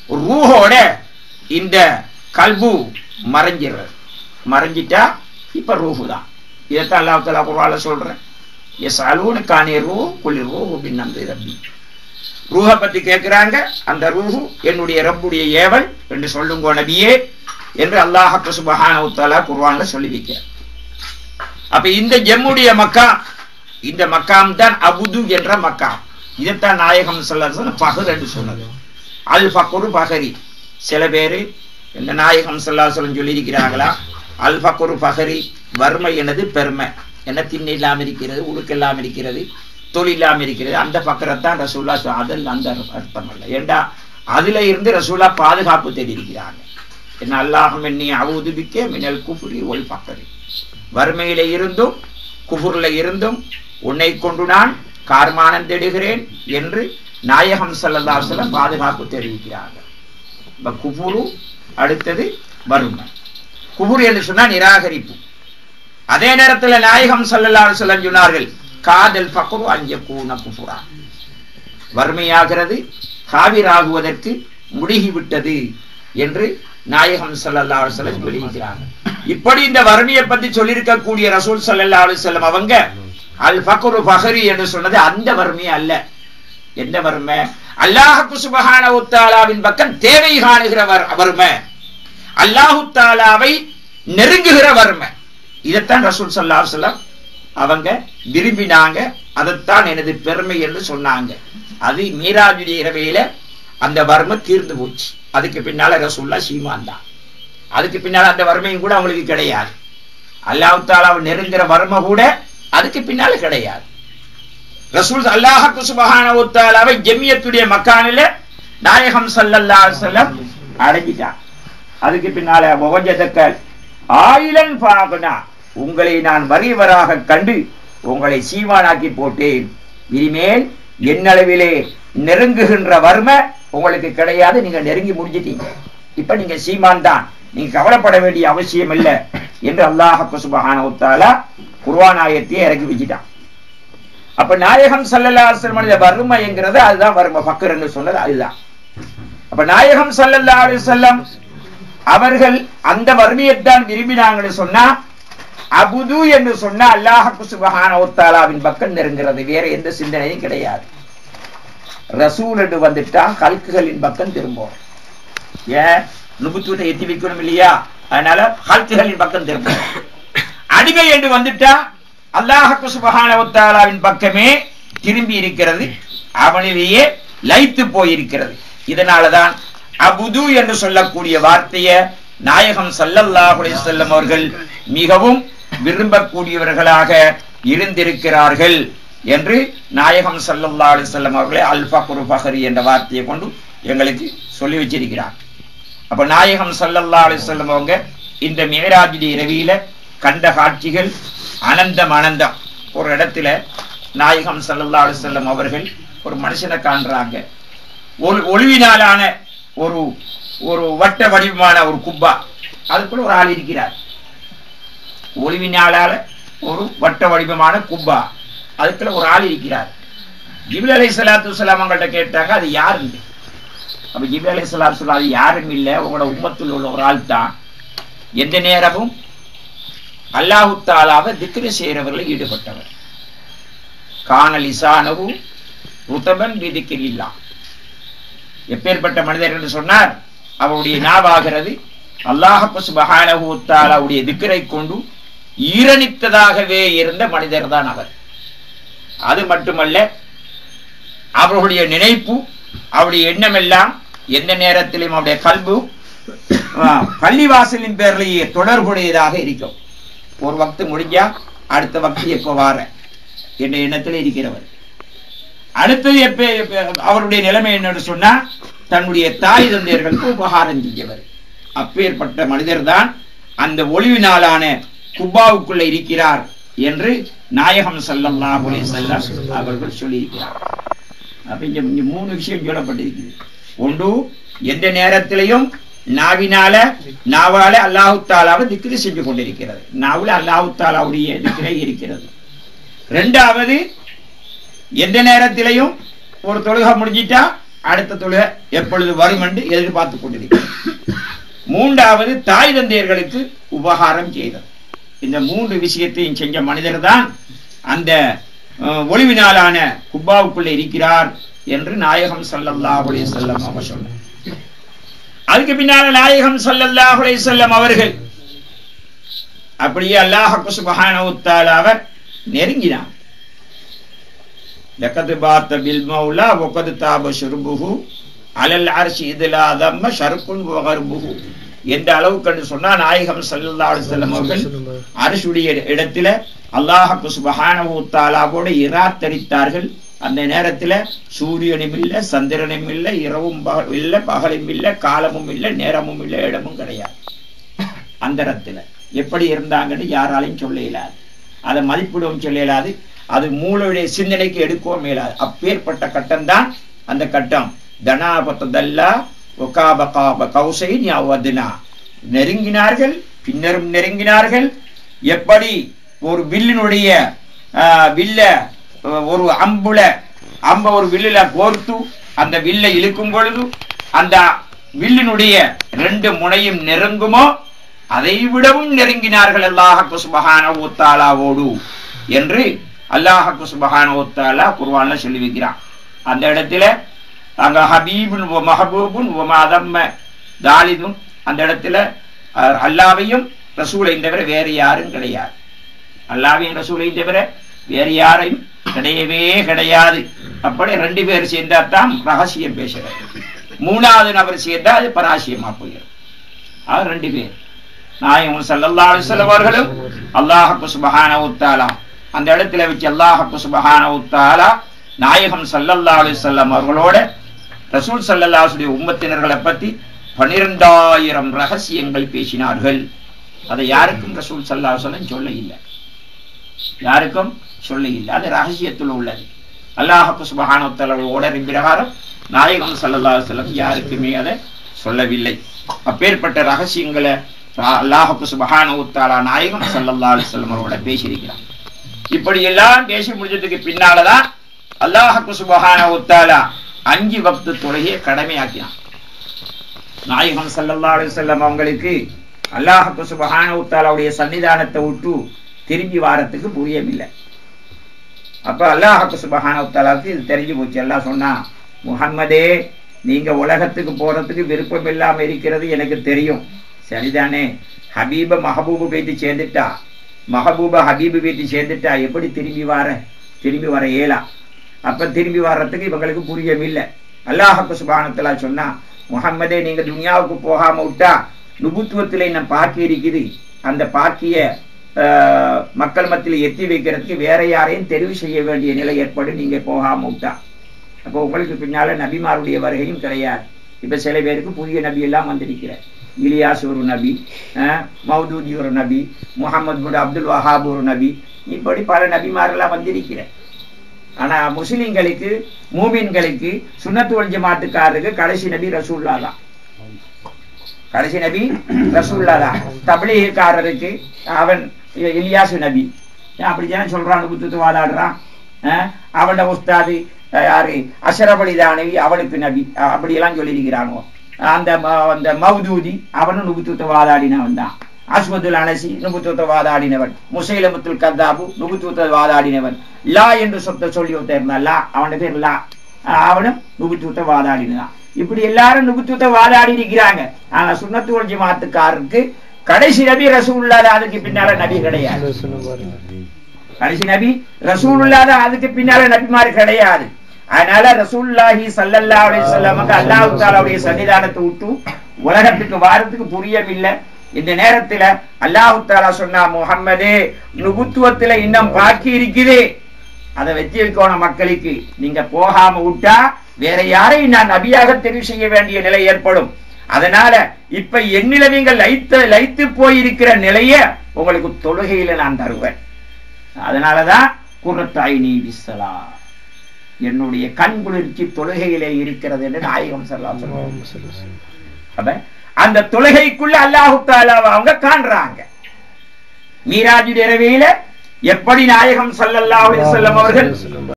ரூஹோட இந்த கல்பு மறைஞ்சிடுறது மறைஞ்சிட்டா இப்ப ரூஹு தான் இதைத்தான் அல்லாஹ் தலா குர்ஆன்ல சொல்றேன் எஸ் அலூனுக்கானே ரூ குளி ரூஹு பின் நம்பி ரப்பி ரூஹை பத்தி கேட்கிறாங்க அந்த ரூஹு என்னுடைய ரப்புடைய ஏவல் என்று சொல்லுங்கோ நபியே என்று அல்லாஹ் சுபஹானஹு தஆலா குர்ஆன்ல சொல்லி வைக்கிறார் அப்ப இந்த ஜம்முடைய மக்காம் இந்த மக்காம் தான் அபுது என்ற மக்காம் இதைத்தான் நாயகம் சொல்ல பகர் என்று சொன்னது அல் ஃபக்குரு பஹரி சில பேரு இந்த நாயகம் சொல்லாசலம் சொல்லியிருக்கிறாங்களா அல் ஃபக்குரு பஹரி வறுமை எனது பெருமை என்ன திண்ணை இல்லாம இருக்கிறது உடுக்கு இல்லாம இருக்கிறது தொழில் இல்லாம இருக்கிறது அந்த பக்கரத்தான் ரசூல்லா சொ- அதில் அந்த அர்த்தம் அல்ல ஏண்டா அதுல இருந்து ரசூல்லா பாதுகாப்பு தெரிவிக்கிறாங்க என்ன அல்லாஹும் என்னை அவுதுபிக்க மினல் குஃபுரி ஒல் பக்கரி வறுமையில இருந்தும் குஃபுர்ல இருந்தும் உன்னை கொண்டு நான் கார்மானம் தேடுகிறேன் என்று நாயகம் ஸல்லல்லாஹு அலைஹி வஸல்லம் பாதுகாப்பு தெரிவிக்கிறார்கள் இப்ப குஃபுரு அடுத்தது வறுமை குஃபுர் என்று சொன்னா நிராகரிப்பு அதே நேரத்தில் நாயகம் ஸல்லல்லாஹு அலைஹி வஸல்லம் சொன்னார்கள் காதல் ஃபக்ரு அஞ்சக்கூன குஃபுரா வறுமையாகிறது காவிராகுவதற்கு முடுகிவிட்டது என்று நாயகம் ஸல்லல்லாஹு அலைஹி வஸல்லம் சொல்லியிருக்கிறாங்க இப்படி இந்த வறுமையை பத்தி சொல்லியிருக்கக்கூடிய ரசூல் ஸல்லல்லாஹு அலைஹி வஸல்லம் அவங்க அல் ஃபக்ரு ஃபஹரி என்று சொன்னது அந்த வறுமை அல்ல என்ன வறுமை அல்லாஹு சுபஹானஹு தஆலாவின் பக்கம் தேவை காணுகிற வர்- வறுமை அல்லாஹு தாலாவை நெருங்குகிற வறுமை இதைத்தான் ரசூல் ஸல்லல்லாஹு அலைஹி வஸல்லம் அவங்க விரும்பினாங்க அதைத்தான் எனது பெருமை என்று சொன்னாங்க அது மீராஜுடைய இரவையில அந்த வறுமை தீர்ந்து போச்சு அதுக்கு பின்னால ரசூல்லா சீமான் தான் அதுக்கு பின்னால அந்த வறுமையும் கூட அவங்களுக்கு கிடையாது அல்லாஹ் தாலாவை நெருங்குற வறுமை கூட அதுக்கு பின்னால கிடையாது ரசூல் அல்லாஹு சுபஹானஹு தஆலாவை ஜமியத்துடைய மக்கானில நாயகம் ஸல்லல்லாஹு அலைஹி வஸல்லம் அடங்கிட்டான் அதுக்கு பின்னால வவஜதக்க ஆயிலன் பாகனா உங்களை நான் வறியவராக கண்டு உங்களை சீமானாக்கி போட்டேன் இனிமேல் என்னளவிலே நெருங்குகின்ற வறுமை உங்களுக்கு கிடையாது நீங்க நெருங்கி முடிஞ்சிட்டீங்க இப்ப நீங்க சீமான் தான் நீங்க கவலைப்பட வேண்டிய அவசியம் இல்லை என்று அல்லாஹ் சுபஹானஹு தஆலா குர்ஆன் ஆயத்தை இறக்கி வச்சிட்டான் அப்ப நாயகம் ஸல்லல்லாஹு அலைஹி வஸல்லம் இந்த வறுமைங்கிறது அதுதான் வறுமை ஃபக்கர் என்று சொன்னது அதுதான் அப்ப நாயகம் ஸல்லல்லாஹு அலைஹி வஸல்லம் அவர்கள் அந்த வறுமையைத்தான் விரும்பினாங்கன்னு சொன்னா அபுது என்று சொன்னா அல்லாஹ் சுபஹானஹு தஆலாவின் பக்கம் நெருங்கிறது வேற எந்த சிந்தனையும் கிடையாது ரசூல் என்று வந்துட்டா ஹல்குகளின் பக்கம் திரும்பும் ஏன் நுபுத்துவத்தை எத்தி வைக்கணும் இல்லையா அதனால ஹல்குகளின் பக்கம் திரும்பும் அடிமை என்று வந்துட்டா அல்லாஹு சுபஹானஹு தஆலாவின் பக்கமே திரும்பி இருக்கிறது அவனிலேயே லைத்து போயிருக்கிறது இதனாலதான் அபுது என்று சொல்லக்கூடிய வார்த்தைய நாயகம் ஸல்லல்லாஹு அலைஹி வஸல்லம் அவர்கள் மிகவும் விரும்பக்கூடியவர்களாக இருந்திருக்கிறார்கள் என்று நாயகம் ஸல்லல்லாஹு அலைஹி வஸல்லம் அவர்களே அல் ஃபக்ரு ஃபஹரி என்ற வார்த்தையை கொண்டு எங்களுக்கு சொல்லி வச்சிருக்கிறார் அப்ப நாயகம் ஸல்லல்லாஹு அலைஹி வஸல்லம் அவங்க இந்த மிஹராஜுடைய இரவியில கண்ட காட்சிகள் அனந்தம் அனந்தம் ஒரு இடத்துல நாயகம் ஸல்லல்லாஹு அலைஹி வஸல்லம் அவர்கள் ஒரு மனுஷனை காண்றாங்க ஒரு ஒளிவினாலான ஒரு ஒரு வட்ட வடிவமான ஒரு குப்பா அதுக்குள்ள ஒரு ஆள் இருக்கிறார் ஒளிவினாலால ஒரு வட்ட வடிவமான குப்பா அதுக்குள்ள ஒரு ஆள் இருக்கிறார் ஜிபில் அலை சலாத்து வலாம் அவங்கள்ட்ட கேட்டாங்க அது யாருன்னு அப்ப ஜிபில் அலை சலாத்து சொல்ல அது யாரும் இல்லை உங்களோட உம்மத்தில் உள்ள ஒரு ஆள் தான் எந்த நேரமும் அல்லாஹு தாலாவை திக்ரு செய்கிறவர்கள் ஈடுபட்டவர் காணல் இசானவு ருத்தபன் விதிக்கில்லா எப்பேற்பட்ட மனிதர் என்று சொன்னார் அவருடைய நாவாகிறது அல்லாஹு சுபஹானஹு தஆலாவுடைய திக்ரை கொண்டு ஈரணித்ததாகவே இருந்த மனிதர் தான் அவர் அது மட்டுமல்ல அவர்களுடைய நினைப்பு அவருடைய எண்ணமெல்லாம் எந்த நேரத்திலும் அவருடைய கல்பு ஆஹ், பள்ளிவாசலின் பேர்லேயே தொடர்புடையதாக இருக்கும் ஒரு வக்து முடிஞ்சா அடுத்த வக்து எப்போ வார என்ற எண்ணத்தில் இருக்கிறவர் அடுத்தது எப்ப எப்ப- அவருடைய நிலைமை என்னன்னு சொன்னா தன்னுடைய தாய் தந்தையர்களுக்கு உபகாரம் செய்யவர் அப்பேற்பட்ட மனிதர் தான் அந்த ஒளிவினாலான குப்பாவுக்குள்ள இருக்கிறார் என்று நாயகம் ஸல்லல்லாஹு அலைஹி வஸல்லம் அவர்கள் சொல்லியிருக்கிறார் அப்ப இங்க இங்க மூணு விஷயம் சொல்லப்பட்டிருக்குது ஒன்று எந்த நேரத்திலையும் நாவினால நாவால அல்லாஹு தாலாவை திக்ரு செஞ்சு கொண்டிருக்கிறது நாவுல அல்லாஹு தாலாவுடைய திக்ரை இருக்கிறது ரெண்டாவது எந்த நேரத்திலையும் ஒரு தொழுகை முடிஞ்சிட்டா அடுத்த தொழுகை எப்பொழுது வரும் என்று எதிர்பார்த்து கொண்டிருக்கிறது மூன்றாவது தாய் தந்தையர்களுக்கு உபகாரம் செய்தது இந்த மூன்று விஷயத்தையும் செஞ்ச மனிதர் தான் அந்த அஹ், ஒளிவினாலான குப்பாவுக்குள்ளே இருக்கிறார் என்று நாயகம் ஸல்லல்லாஹு அலைஹி வஸல்லம் அவர் சொன்னார் அதுக்கு பின்னால நாயகம் ஸல்லல்லாஹு அலைஹி வஸல்லம் அவர்கள் அப்படியே அல்லாஹ் சுப்ஹானஹு தஆலா அவர் நெருங்கினார் லக்கத் பாத்த பில் மௌலா வகத் தாப ஷுர்புஹு அலல் அர்ஷி இதுலா தம்ம ஷர்குன் வகர்புஹு எந்த அளவுக்கு சொன்னா நாயகம் ஸல்லல்லாஹு அலைஹி வஸல்லம் அவர்கள் அரசுடைய இடத்துல அல்லாஹ் சுப்ஹானஹு தஆலாவோடு இராத்தரித்தார்கள் அந்த நேரத்துல சூரியனும் இல்ல சந்திரனும் இல்ல இரவும் பகல் இல்ல பகலும் இல்ல காலமும் இல்ல நேரமும் இல்ல இடமும் கிடையாது அந்தரத்துல எப்படி இருந்தாங்கன்னு யாராலையும் சொல்ல இயலாது அதை மதிப்பிடவும் சொல்ல இயலாது அது மூளையுடைய சிந்தனைக்கு எடுக்கவும் இயலாது அப்பேற்பட்ட கட்டம்தான் அந்த கட்டம் தனாபத்ததல்லா ஒகாபகாப கௌசை ஞாவதினா நெருங்கினார்கள் பின்னரும் நெருங்கினார்கள் எப்படி ஒரு வில்லினுடைய ஆஹ், வில்ல அஹ், ஒரு அம்புல அம்ப ஒரு வில்லுல கோர்த்து அந்த வில்லை இழுக்கும் பொழுது அந்த வில்லினுடைய ரெண்டு முனையும் நெருங்குமோ அதை விடவும் நெருங்கினார்கள் அல்லாஹ் சுபஹானஹு தஆலாவோடு என்று அல்லாஹ் சுபஹானஹு தஆலா குர்ஆன்ல சொல்லி வைக்கிறான் அந்த இடத்துல அங்க ஹபீபுன் வ மஹபூபுன் வ மதம்ம தாலிதுன் அந்த இடத்துல அஹ், அல்லாவையும் ரசூலையும் தவிர வேற யாரும் கிடையாது அல்லாவையும் ரசூலையும் தவிர வேற யாரையும் கிடையவே கிடையாது அப்படி ரெண்டு பேர் சேர்ந்தா தான் ரகசியம் பேசுறது மூணாவது நபர் சேர்ந்தா அது பராசியமா போயிடும் அது ரெண்டு பேர் நாயகம் ஸல்லல்லாஹு அலைஹி வஸல்லம் அவர்களும் அல்லாஹ் சுப்ஹானஹு தஆலா அந்த இடத்துல வச்சு அல்லாஹ் சுப்ஹானஹு தஆலா நாயகம் ஸல்லல்லாஹு அலைஹி வஸல்லம் அவர்களோட ரசூல் ஸல்லல்லாஹு அலைஹி வஸல்லம் உம்மத்தினர்களை பத்தி பன்னிரெண்டாயிரம் ரகசியங்கள் பேசினார்கள் அதை யாருக்கும் ரசூல் ஸல்லல்லாஹு அலைஹி வஸல்லம் சொல்ல இல்லை யாருக்கும் சொல்ல இல்லை அது ரகசியத்தில் உள்ளது அல்லாஹ் சுப்ஹானஹு தஆலா ஓடரின் பிரகாரம் நாயகம் ஸல்லல்லாஹு அலைஹி வஸல்லம் யாருக்குமே அதை சொல்லவில்லை அப்பேற்பட்ட ரகசியங்களை அல்லாஹ் சுப்ஹானஹு தஆலா நாயகம் ஸல்லல்லாஹு அலைஹி வஸல்லம் அவரோட பேசியிருக்கிறார் இப்படி எல்லாம் பேசி முடிஞ்சதுக்கு பின்னாலதான் அல்லாஹ் சுப்ஹானஹு தஆலா அஞ்சு வக்து தொழுகையை கடமையாக்கினான் நாயகம் ஸல்லல்லாஹு அலைஹி வஸல்லம் அவங்களுக்கு அல்லாஹ் சுப்ஹானஹு தஆலாவுடைய சன்னிதானத்தை விட்டு திரும்பி வாரத்துக்கு புரியவில்லை அப்ப அல்லாஹ் சுப்ஹானஹு தஆலாவுக்கு இது தெரிஞ்சு போச்சு எல்லாம் சொன்னா முஹம்மதே நீங்க உலகத்துக்கு போறதுக்கு விருப்பம் இல்லாம இருக்கிறது எனக்கு தெரியும் சரிதானே ஹபீப மஹபூபு போயிட்டு சேர்ந்துட்டா மஹபூப ஹபீபு போயிட்டு சேர்ந்துட்டா எப்படி திரும்பி வர திரும்பி வர இயலா அப்ப திரும்பி வர்றதுக்கு இவங்களுக்கு புரியவில்லை அல்லாஹ் சுபானத்துல சொன்னா முகம்மதே நீங்க துனியாவுக்கு போகாம விட்டா நுபுத்துவத்துல என்ன பாக்கி இருக்குது அந்த பாக்கிய ஆஹ், மக்கள் மத்தியில் எத்தி வைக்கிறதுக்கு வேற யாரையும் தெரிவு செய்ய வேண்டிய நிலை ஏற்படும் நீங்க போகாம விட்டா அப்போ உங்களுக்கு பின்னால நபிமாருடைய வருகையும் கிடையாது இப்ப சில பேருக்கு புதிய நபி எல்லாம் வந்திருக்கிற இலியாஸ் ஒரு நபி அஹ், மௌதூதி ஒரு நபி முகமது புட் அப்துல் வஹாப் ஒரு நபி இப்படி பல நபிமாரெல்லாம் வந்திருக்கிற ஆனா முஸ்லிம்களுக்கு மூமின்களுக்கு சுன்னத்து வல் ஜமாத்துக்காரருக்கு கடைசி நபி ரசூல்லா தான் கடைசி நபி ரசூல்லா தான் தபிலீகக்காரருக்கு அவன் இ- இலியாசு நபி ஏன் அப்படித்தானே சொல்றான் குத்துத்து வாதாடுறான் அஹ், அவனோட உஸ்தாது அஹ், யாரு அஷரப் அலி தானவி அவனுக்கு நபி அஹ், அப்படியெல்லாம் சொல்லியிருக்கிறானோ அந்த ம- அந்த மௌதூதி அவனும் நுபுத்துவத்தை வாதாடினவன் தான் அஸ்வதுல் அனசி நுபுத்துவத்தை வாதாடினவன் முசைலமுத்துல் கத்தாபு நுபுத்துவத்தை வாதாடினவன் லா என்று சொத்த சொல்லி ஒருத்தன் இருந்தான் லா அவன பேர் லா அஹ், அவனும் நுபுத்துவத்தை வாதாடினான் இப்படி எல்லாரும் நுபுத்துவத்தை வாதாடி இருக்கிறாங்க ஆனா சுன்னத்து வல் ஜமாத்துக்காரருக்கு கடைசி நபி ரசூல்லா அதுக்கு பின்னால நபி கிடையாது கடைசி நபி ரசூலுல்லா தான் அதுக்கு பின்னால நபிமார் கிடையாது அதனால ரசூலுல்லாஹி ஸல்லல்லாஹு அலைஹி வஸல்லமுக்கு அல்லாஹ் தஆலாவுடைய சன்னிதானத்தை விட்டு உலகத்துக்கு வாரத்துக்கு புரியவில்லை இந்த நேரத்துல அல்லாஹ் தஆலா சொன்னா முஹம்மதே நுபுத்துவத்துல இன்னும் பாக்கி இருக்குது அதை வச்சு வைக்கணும் மக்களுக்கு நீங்க போகாம விட்டா வேற யாரையும் நான் நபியாக தெரிவு செய்ய வேண்டிய நிலை ஏற்படும் அதனால இப்ப என்னில நீங்கள் லைத்து லைத்து போயிருக்கிற நிலைய உங்களுக்கு தொழுகையில நான் தருவேன் அதனாலதான் குரத்தாய் நீ விசலா என்னுடைய கண் குளிர்ச்சி தொழுகையிலே இருக்கிறது என்று நாயகம் ஸல்லல்லாஹு அலைஹி வஸல்லம் அப்ப அந்த தொழுகைக்குள்ள அல்லாஹு தாலாவை அவங்க காண்றாங்க மீராஜு இரவையில எப்படி நாயகம் ஸல்லல்லாஹு அலைஹி வஸல்லம் அவர்கள்